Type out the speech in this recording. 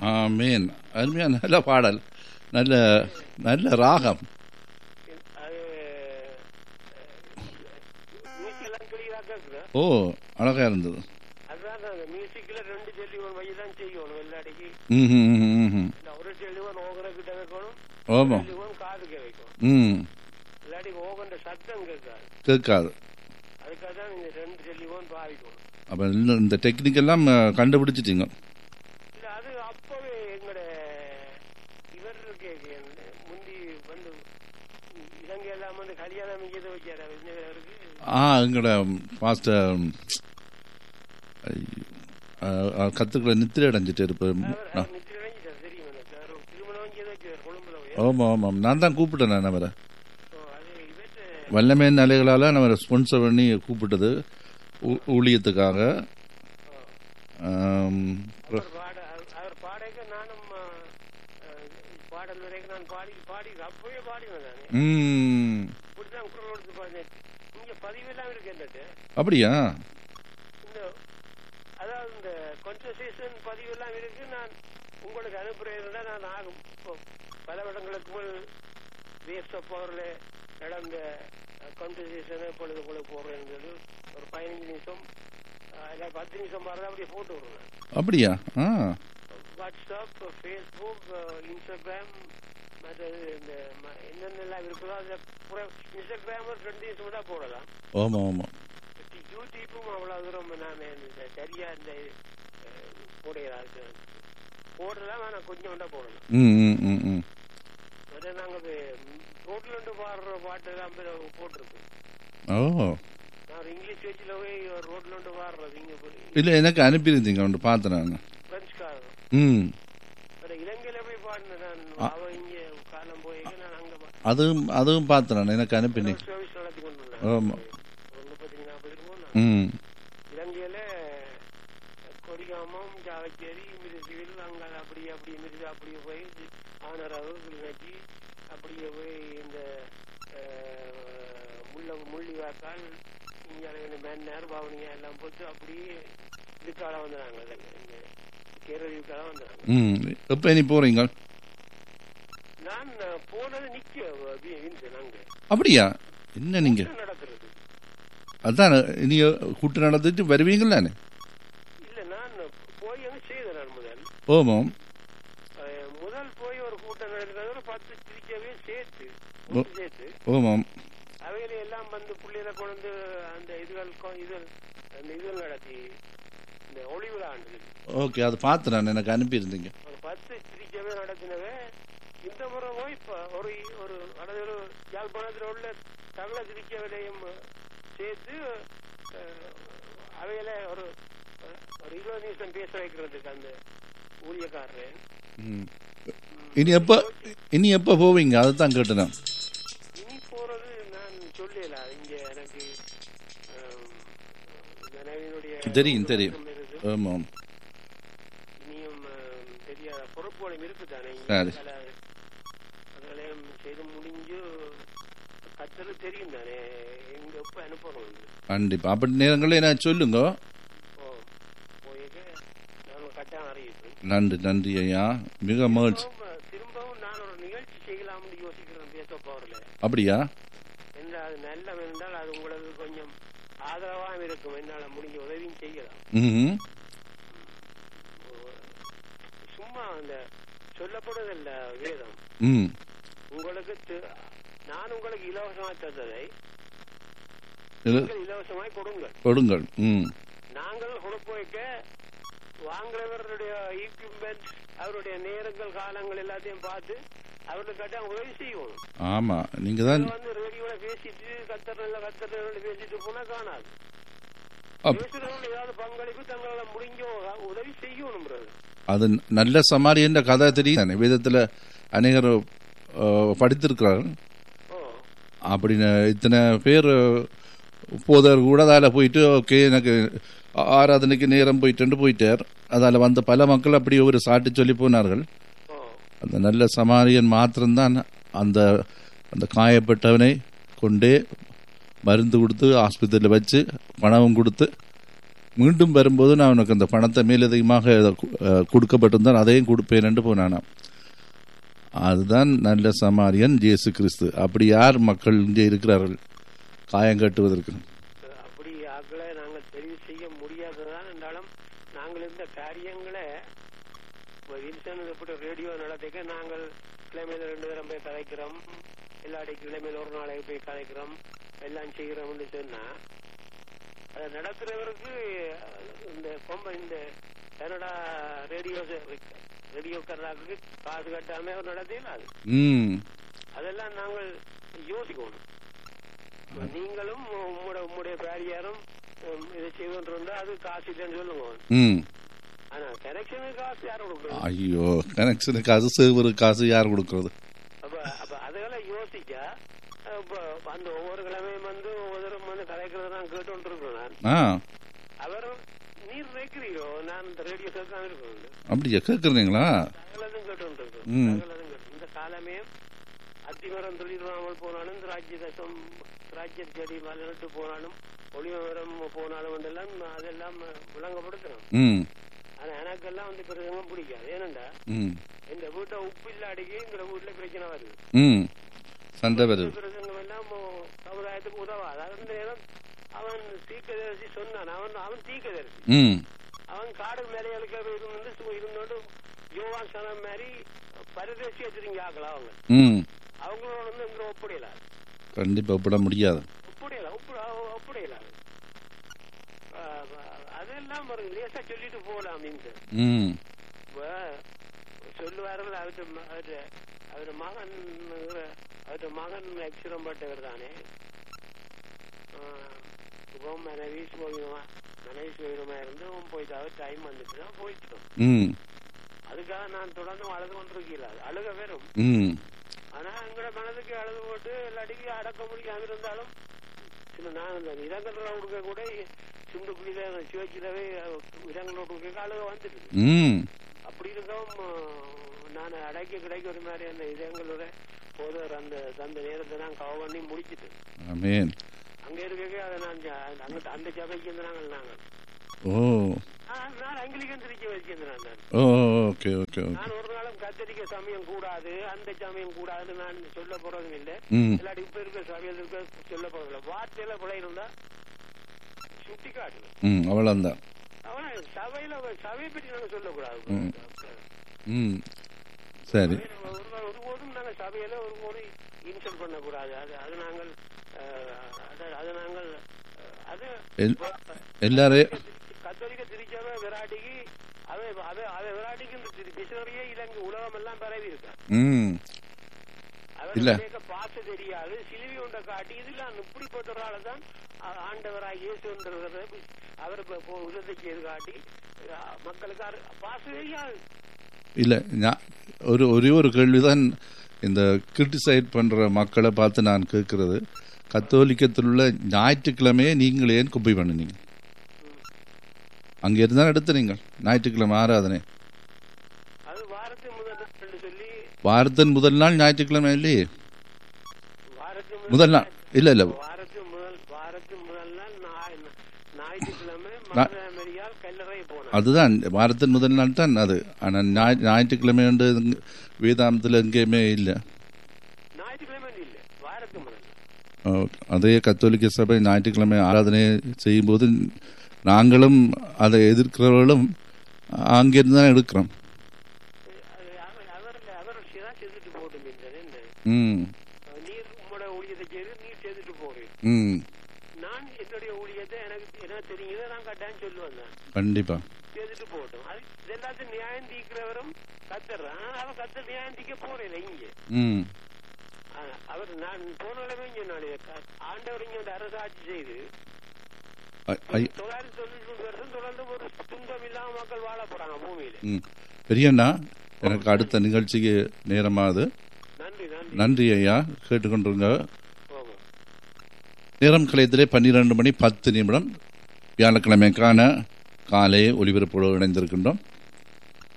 ஆமீன் அருமையான நல்ல பாடல் நல்ல நல்ல ராகம் அது மியூசிக் எல்லாம் கிளியரா கேக்குது ஓ அழகா இருந்தது அதுதான் அந்த மியூசிக்ல ரெண்டு டெலிஃபோன் வழி தான் செய்யணும் எல்லாடிக்கு ம் ம், ம், ம். இந்த ஒரு டெலிஃபோன் ஓகன கிட்ட வைக்கணும் ஆமா டெலிஃபோன் காதுக்கு வைக்கணும் ம் இல்லாட்டி ஓகன்ற சத்தம் கேட்காது கேட்காது அதுக்காக தான் இந்த ரெண்டு டெலிஃபோன் பாவிக்கணும் அப்போ இந்த டெக்னிக் எல்லாம் அஹ், கண்டுபிடிச்சிட்டீங்க இல்ல அது அப்பவே எங்கட இவர் இருக்கு முந்தி வந்து இலங்கை எல்லாம் வந்து கல்யாணம் இங்கே வச்சாரு விஜயவருக்கு ஆ எங்களோட பாஸ்டர் கத்துக்களை நித்திரை அடைஞ்சிட்டு இருப்பேன் அவர் அவர் நித்திரை அடைஞ்சிட்டார் தெரியும் எனக்கு அவர் திருமணம் இங்கே தான் வச்சார் கொழும்புல போய் ஆமாம் ஆமாம் நான் தான் கூப்பிட்டேன் நான் அவரை So, அது இவற்றை வல்லமே நிலைகளால் நம்ம ஸ்பான்சர் பண்ணி கூப்பிட்டது ஊ- ஊழியத்துக்காக ஆம், அவர் பாட அவர்- அவர் பாடைக்க நானும் ஆ, ஆ, பாடல் வரைக்கும் நான் பாடி பாடி அப்பவே பாடினேன் நான் ம் இப்படிதான் குரல் கொடுத்து பாடினேன் இங்க பதிவெல்லாம் இருக்கு என்னட்டு அப்படியா இந்த அதாவது இந்த கான்வர்சேஷன் பதிவெல்லாம் இருக்கு நான் உங்களுக்கு அனுப்புறேன்னா நான் ஆகும் இப்போ பல வருடங்களுக்கு முன் வேஸ்ட் ஆஃப் பவர்ல நடந்த கான்வர்சேஷனை இப்பொழுது உங்களுக்கு போடுறேன்னு சொல்லி ஒரு பதினஞ்சு நிமிஷம் ஆ, இல்ல பத்து நிமிஷம் மாதிரி அப்படியே போட்டு விடுறேன் அப்படியா ஆ வாட்ஸ்அப் ஃபேஸ்புக் இன்ஸ்டாகிராம் மற்றது இந்த ம- என்னென்னலாம் இருக்குதோ அதை பூரா இன்ஸ்டாகிராம் ரெண்டு நிமிஷம் தான் போடலாம் ஆமாம் ஆமாம் யூடியூப்பும் அவ்வளவு தூரம் நான் இந்த சரியா இந்த அஹ், போடுகிறாரு போடலாம் ஆனா கொஞ்சம் தான் போடலாம் ம் ம் ம் ம் அதை நாங்க ரோட்ல இருந்து பாடுற பாட்டு எல்லாம் போட்டிருக்கோம் ஓ நான் இங்கிலீஷ் பேச்சில் போய் ரோட்ல இருந்து பாடுறது இங்க போய் இல்லை எனக்கு அனுப்பியிருந்தீங்க ஒன்று பார்த்தேன் நான் பிரெஞ்சுக்காரன் ம் வேற இலங்கையில போய் பாடினேன் நான் அவ இங்க காலம் போய் நான் அங்க பா- அதுவும் அதுவும் பார்த்தேன் நான் எனக்கு அனுப்பினீங்க சர்வீஸ் நடத்தி கொண்டு ஆமா. ஒரு முப்பத்தி நாற்பது இருக்கும் ம் இலங்கையில கொடிகாமம் ஜாவச்சேரி மிருசுவில் அங்க அப்படி அப்படி மிருது அப்படியே போய் ஆனரவு கிளிநொச்சி அப்படியே போய் இந்த அஹ், முள்ள முள்ளிவாக்கால் இங்கே மேன்னார் பவனியா எல்லாம் போட்டு அப்படியே இதுக்கால வந்துடுறாங்க இந்த கேரளீவுக்கால வந்துடுறாங்க ம் எப்போ இனி போகிறீங்க நான் போனது நிக்க வின்சன் அங்க அப்படியா என்ன நீங்கள் என்ன நடக்கிறது அதான் இனி கூட்டு நடந்துட்டு வருவீங்களானே இல்ல நான் போய் அங்க செய்தேன் நான் முதல் ஓமாம் அஹ், முதல் போய் ஒரு கூட்டம் நடக்கிறது ஒரு பத்து திருச்சவே சேர்த்து ஒன்று சேர்த்து ஓமாம் அவைகளை எல்லாம் வந்து புள்ளையில கொண்டு அந்த இதுகள் கொ- இது அந்த இதுகள் நடத்தி இந்த ஒளி விழாண்டு ஓகே அது பார்த்து நான் எனக்கு அனுப்பியிருந்தீங்க ஒரு பத்து திருச்சவே நடத்தினவே இந்த முறை போய் இப்ப ஒரு ஒரு அதாவது ஒரு யாழ்ப்பாணத்தில் உள்ள தமிழ திருச்சவையிலையும் சேர்த்து அஹ், அவையில ஒரு ஒரு இருபது நிமிஷம் பேச வைக்கிறதுக்கு அந்த ஊழியக்காரரு ம் இனி எப்போ இனி எப்போ போவீங்க அதை தான் கேட்டேன் நான். இனி போறது நான் சொல்லல இங்க எனக்கு ஆம், இந்த நவீனுடைய தெரியும், தெரியும். ஒழுக்கம் இருக்கு. ஆமாம் இனியும் ஆம், தெரியாத பொறுப்புகளும் இருக்குதானே இங்க சரி. பல அதெல்லாம் செய்து முடிஞ்சு கத்தது தெரியும் தானே எங்க எப்ப அனுப்பணும் கண்டிப்பாக அப்படி நேரங்களில் என்ன சொல்லுங்க ஓ போயிட்டு நான் கட்டாயம் அறிவிப்பு நன்றி நன்றி ஐயா மிக மகிழ்ச்சி திரும்பவும் திரும்பவும் நான் ஒரு நிகழ்ச்சி செய்யலாம்னு யோசிக்கிறேன் பேச போறல அப்படியா என்ன அது நல்ல என்றால் அது உங்களுக்கு கொஞ்சம் ஆதரவாக இருக்கும் என்னால முடிஞ்ச உதவியும் செய்யலாம் ம் சும்மா அந்த சொல்லப்படுவதில்ல வேதம் ம் உங்களுக்கு தி- நான் உங்களுக்கு இலவசமாய் தந்ததை இது நீங்கள் இலவசமாய் கொடுங்கள் கொடுங்கள் ம் நாங்கள் கொடுக்க வைக்க வாங்குறவருடைய ஈக்விப்மெண்ட் அவருடைய நேரங்கள் காலங்கள் எல்லாத்தையும் பார்த்து அவருக்கு கட்டாயம் உதவி செய்யணும் ஆமாம் நீங்கள் தான் வந்து ரேடியோல பேசிட்டு கத்தர்ல கத்தர்ல பேசிட்டு போனா காணாது அப்- பேசுறவங்க ஏதாவது பங்களிப்பு தங்களால முடிஞ்ச உதவி செய்யணும் brother. அது நல்ல சமாரியன்ற கதை தெரியும் தானே வேதத்தில் அநேகர் அஹ், படித்திருக்கிறார்கள் ஓ அப்படின்னு இத்தனை பேர் போதர் கூட அதில் போயிட்டு ஓகே எனக்கு ஆ- ஆராதனைக்கு நேரம் போயிட்டு போயிட்டார் அதில் வந்த பல மக்கள் அப்படி ஒரு சாட்டி சொல்லி போனார்கள் ஓ அந்த நல்ல சமாரியன் மாத்திரம்தான் அந்த அந்த காயப்பட்டவனை கொண்டே மருந்து கொடுத்து ஆஸ்பத்திரியில் வச்சு பணமும் கொடுத்து மீண்டும் வரும்போது நான் உனக்கு அந்த பணத்தை மேலதிகமாக அஹ், கொடுக்கப்பட்டிருந்தால் அதையும் கொடுப்பேன் போனானாம் அதுதான் நல்ல சமாரியன் இயேசு கிறிஸ்து அப்படி யார் மக்கள் இங்கே இருக்கிறார்கள் காயம் கட்டுவதற்கு அப்படி ஆக்களை நாங்கள் தெரிவு செய்ய முடியாததான் என்றாலும் நாங்கள் இந்த காரியங்களை இப்போ வில்சன் இப்படி ரேடியோ நடத்திக்க நாங்கள் கிழமையில ரெண்டு தரம் போய் கதைக்கிறோம் எல்லாடி கிழமையில ஒரு நாளைக்கு போய் கதைக்கிறோம் எல்லாம் செய்கிறோம்னு சொன்னா அதை நடத்துறவருக்கு இந்த கொம்ப இந்த கனடா ரேடியோ ரேடியோக்காரர்களுக்கு காசு கட்டாம அவர் நடத்தினா அது ம் அதெல்லாம் நாங்கள் யோசிக்கணும் இப்ப நீங்களும் உங்களோட உங்களுடைய பேரியாரும் உம், இதை செய்வோன்றா அது காசு இல்லைன்னு சொல்லுங்க ம் ஆனா கனெக்ஷனுக்கு காசு யாரும் கொடுக்கணும் ஐயோ கனெக்ஷனுக்கு காசு சேவரு காசு யார் கொடுக்கறது அப்ப அப்ப அதெல்லாம் யோசிச்சா அஹ், இப்ப அந்த ஒவ்வொரு கிழமையும் வந்து ஒவ்வொருத்தரும் வந்து கதைக்கிறத நான் கேட்டு இருக்கேன் நான் ஆ அவர் நீர் நினைக்கிறீரோ நான் இந்த ரேடியோ கேட்காம இருக்கணும் அப்படியா கேட்குறீங்களா சகலதும் கேட்டு இருக்கேன் ம். சகலதும் கேட்டு இந்த காலமே அத்திமரம் தொழிலாமல் போனாலும் இந்த ராஜ்ய தசம் ராஜ்ய செடி மலர்ந்து போனாலும் ஒளிமரம் போனாலும் எல்லாம் அதெல்லாம் விளங்கப்படுத்துறோம் ம் ஆனா எனக்கெல்லாம் வந்து பிரசங்கம் பிடிக்காது ஏனண்டா ம் இந்த வீட்டை உப்பு இல்லாடிக்கு இந்த வீட்டுல பிரச்சனை வருது ம் சண்டை வருது பிரசங்கம் எல்லாம் மோ- சமுதாயத்துக்கு உதவாது அந்த நேரம் அவன் தீக்கதரிசி சொன்னான் அவன் அவன் தீக்கதரிசி ம் அவன் காடு மேலைகளுக்கு இருந்து சு- இருந்தோண்டு யோவான் சனம் மாதிரி பரதேசி வச்சிருங்க ஆக்கலாம் அவங்க ம் அவங்களோட வந்து இந்த ஒப்படையல கண்டிப்பாக விட முடியாது ஒப்படையல ஒப்படையல அதெல்லாம் ஒரு லேசா சொல்லிட்டு போகலாம் அப்படின்னு ம் இப்ப சொல்லுவார்கள் அவரு அவரு அவரு மகன் அவரு மகன் அக்ஷரம் பட்டவர் தானே சுகம் மனைவி சுகமா மனைவி சுகமா இருந்து அவன் போயிட்டு அவர் டைம் வந்துட்டு போயிட்டோம் ம் அதுக்காக நான் தொடர்ந்து அழுது கொண்டிருக்கிறார் அழுக வெறும் ம் ஆனா எங்களோட மனதுக்கு அழுது போட்டு எல்லாடிக்கு அடக்க முடியாம இருந்தாலும் சில நான் இந்த இடங்கள்ல கொடுக்க கூட சிந்துக்குழியில சிவச்சிலவே இடங்களோட கொடுக்க அழுக வந்துட்டு ம் அப்படி இருக்கவும் நான் அடைக்க கிடைக்க ஒரு மாதிரி அந்த இதயங்களோட போதவர் அந்த அந்த நேரத்தை நான் கவ பண்ணி முடிச்சிட்டு ஆமேன் அங்க இருக்க அதை நான் ஜ- அங்க அந்த சபைக்கு இருந்து நாங்கள் நாங்கள் ஓ ஆ, நான் அங்கிலிக்கன் திருச்சி வச்சிருந்தேன் நான் ஓ ஓகே ஓகே ஓகே நான் ஒரு நாளும் கத்தரிக்க சமயம் கூடாது அந்த சமயம் கூடாதுன்னு நான் சொல்ல போறதும் இல்லை ம் இல்லாட்டி இப்ப இருக்க சபையில் இருக்க சொல்ல போறதும் இல்லை வார்த்தையில பிழை இருந்தா சுட்டி காட்டுவேன் ம் அவ்வளோந்தான் அவன சபையில சபையை பற்றி நாங்க சொல்லக்கூடாது ம். ம் சரி ஒரு நாள் ஒருபோதும் நாங்கள் சபையில ஒருபோதும் இன்சல்ட் பண்ணக்கூடாது அது அது நாங்கள் அஹ், அது- அது நாங்கள் அஹ், அது எல்- எல்லாரையும் கத்தோலிக்க திருச்சபை விராட்டிக்கு அதை அதை அதை விராட்டிக்கு இந்த திரு- மிஷனரியே இலங்கை உலகம் எல்லாம் பரவி இருக்கா ம் இல்ல. அவருக்கு பாச தெரியாது சிலுவை ஒன்றை காட்டி இதெல்லாம் இப்படிப்பட்ட ஒரு ஆளை தான் ஆ- ஆண்டவராக இயேசுன்றவரை அவர் உதவி செய்து காட்டி அஹ், மக்களுக்கு அரு- பாச தெரியாது இல்லை நான் ஒரு ஒரே ஒரு கேள்விதான் இந்த கிரிட்டிசைட் பண்ணுற மக்களை பார்த்து நான் கேட்கறது கத்தோலிக்கத்தில் உள்ள ஞாயிற்றுக்கிழமையே நீங்கள் ஏன் குப்பை பண்ணினீங்க அங்கே இருந்தால் எடுத்து நீங்கள் ஞாயிற்றுக்கிழமை ஆராதனை அது வாரத்தின் முதல் நாள் சொல்லி வாரத்தின் முதல் நாள் ஞாயிற்றுக்கிழமை இல்லையே வாரத்தின் முதல் நாள் இல்லை இல்லை வாரத்தின் முதல் வாரத்தின் முதல் நாள் ஞாய்- ஞாயிற்றுக்கிழமை நா- மதுரையால் கல்லறை போனார் அதுதான் வாரத்தின் முதல் நாள் தான் அது ஆனால் ஞாய் ஞாயிற்றுக்கிழமை வந்து வேதாந்தத்தில் எங்கேயுமே இல்லை ஞாயிற்றுக்கிழமை இல்ல வாரத்தின் முதல் நாள் ஓ, அதே கத்தோலிக்க சபை ஞாயிற்றுக்கிழமை ஆராதனை செய்யும்போது நாங்களும் அதை எதிர்க்கிறவர்களும் அங்கிருந்து தான் எடுக்கிறோம் அது அவர் அவர் அவர் தான் செய்துட்டு போட்டும் என்ன ம் நீர் உங்களோட ஊழியத்தை செய்து நீர் செய்துட்டு போறீர் ம் நான் என்னுடைய ஊழியத்தை எனக்கு எனக்கு தெரியுத நான் கட்டாயம் சொல்லுவேன் நான் கண்டிப்பா செய்துட்டு போகட்டும் அது இதெல்லாத்தையும் நியாயம் தீக்கிறவரும் கத்துறான் ஆனா அவன் கத்த நியாயம் தீக்க போறேன் இங்க ம் ஆனா, அவர் நான் போன கிழமை சொன்னாரு ஆண்டவர் இங்க வந்து அரசாட்சி செய்து ஐ- ஐ- தொள்ளாயிரத்தி தொண்ணூத்தி மூணு வருஷம் தொடர்ந்து ஒரு துன்பம் இல்லாம மக்கள் வாழ போறாங்க பூமியில ம் பெரியண்ணா எனக்கு அடுத்த நிகழ்ச்சிக்கு நேரமாகுது நன்றி நன்றி நன்றி ஐயா கேட்டுக்கொண்டிருங்க போகும் நேரம் கலையத்திலே பன்னிரண்டு மணி பத்து நிமிடம் வியாழக்கிழமைக்கான காலை ஒலிபரப்போடு இணைந்திருக்கின்றோம்